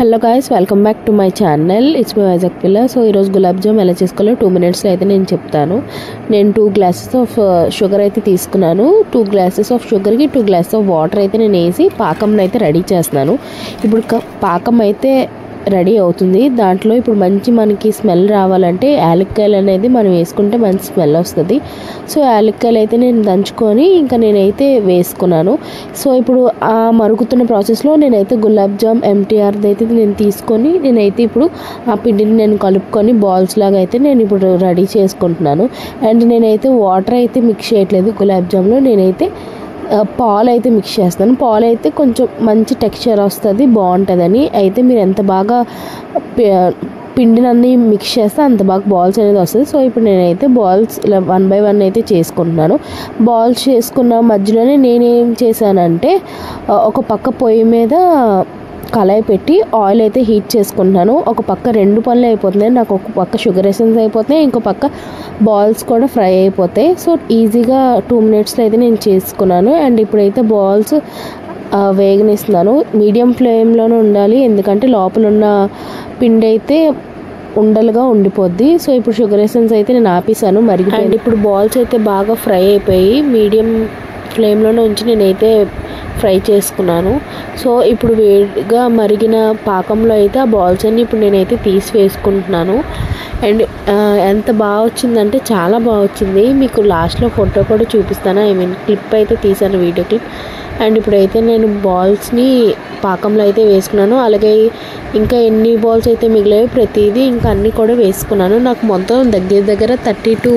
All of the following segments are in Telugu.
hello guys welcome back to my channel it's my Vizag పిల్ల సో ఈరోజు గులాబ్ జామ్ ఎలా చేసుకోవాలో టూ మినిట్స్లో అయితే నేను చెప్తాను నేను టూ గ్లాసెస్ ఆఫ్ షుగర్ అయితే తీసుకున్నాను టూ గ్లాసెస్ ఆఫ్ షుగర్కి టూ గ్లాసెస్ ఆఫ్ వాటర్ అయితే నేను వేసి పాకంని అయితే రెడీ చేస్తున్నాను ఇప్పుడు క- పాకం అయితే రెడీ అవుతుంది దాంట్లో ఇప్పుడు మంచి మనకి స్మెల్ రావాలంటే యాలక్కాయలు అనేది మనం వేసుకుంటే మంచి స్మెల్ వస్తుంది సో యాలక్కాయలు అయితే నేను దంచుకొని ఇంకా నేనైతే వేసుకున్నాను సో ఇప్పుడు ఆ మరుగుతున్న ప్రాసెస్లో నేనైతే గులాబ్ జామ్ ఎంటీఆర్ది అయితే నేను తీసుకొని నేనైతే ఇప్పుడు ఆ పిండిని నేను కలుపుకొని బాల్స్ లాగా అయితే నేను ఇప్పుడు రెడీ చేసుకుంటున్నాను అండ్ నేనైతే వాటర్ అయితే మిక్స్ చేయట్లేదు గులాబ్ జామ్లో నేనైతే ఆ, పాలు అయితే మిక్స్ చేస్తాను పాలు అయితే కొంచెం మంచి టెక్స్చర్ వస్తుంది బాగుంటుందని అయితే మీరు ఎంత బాగా పి- పిండినన్ని మిక్స్ చేస్తే అంత బాగా బాల్స్ అనేది వస్తుంది సో ఇప్పుడు నేనైతే బాల్స్ ఇలా వన్ బై వన్ అయితే చేసుకుంటున్నాను బాల్స్ చేసుకున్న మధ్యలోనే నేనేం చేశానంటే ఆ, ఒక పక్క పొయ్యి మీద కళాయి పెట్టి ఆయిల్ అయితే హీట్ చేసుకుంటున్నాను ఒక పక్క రెండు పనులు అయిపోతున్నాయి నాకు ఒక పక్క షుగర్ ఎసెన్స్ అయిపోతున్నాయి ఇంకో పక్క బాల్స్ కూడా ఫ్రై అయిపోతాయి సో ఈజీగా టూ మినిట్స్లో అయితే నేను చేసుకున్నాను అండ్ ఇప్పుడైతే బాల్స్ వేగనిస్తున్నాను మీడియం ఫ్లేమ్లోనే ఉండాలి ఎందుకంటే లోపల ఉన్న పిండి అయితే ఉండలుగా ఉండిపోద్ది సో ఇప్పుడు షుగర్ ఎసెన్స్ అయితే నేను ఆపేసాను మరిగిపోయింది ఇప్పుడు బాల్స్ అయితే బాగా ఫ్రై అయిపోయి మీడియం ఫ్లేమ్లోనే ఉంచి నేనైతే ఫ్రై చేసుకున్నాను సో ఇప్పుడు వేడిగా మరిగిన పాకంలో అయితే ఆ బాల్స్ అన్ని ఇప్పుడు నేనైతే తీసి వేసుకుంటున్నాను అండ్ ఆ, ఎంత బాగా వచ్చిందంటే చాలా బాగా వచ్చింది మీకు లాస్ట్లో ఫోటో కూడా చూపిస్తాను ఐ మీన్ క్లిప్ అయితే తీసాను వీడియో క్లిప్ అండ్ ఇప్పుడైతే నేను బాల్స్ని పాకంలో అయితే వేసుకున్నాను అలాగే ఇంకా ఎన్ని బాల్స్ అయితే మిగిలాయో ప్రతిదీ ఇంకా అన్నీ కూడా వేసుకున్నాను నాకు మొత్తం దగ్గర దగ్గర థర్టీ టూ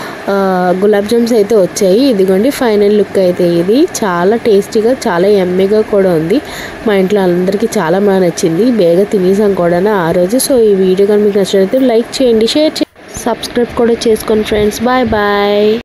గులాబ్ జామ్స్ అయితే వచ్చాయి ఇదిగోండి ఫైనల్ లుక్ అయితే ఇది చాలా టేస్టీగా చాలా ఎమ్మీగా కూడా ఉంది మా ఇంట్లో అందరికీ చాలా బాగా నచ్చింది బేగా తినేసాం కూడా ఆ రోజు సో ఈ వీడియో కానీ మీకు నచ్చినట్లయితే లైక్ చేయండి షేర్ చేయండి సబ్స్క్రైబ్ కూడా చేసుకోండి ఫ్రెండ్స్ బాయ్ బాయ్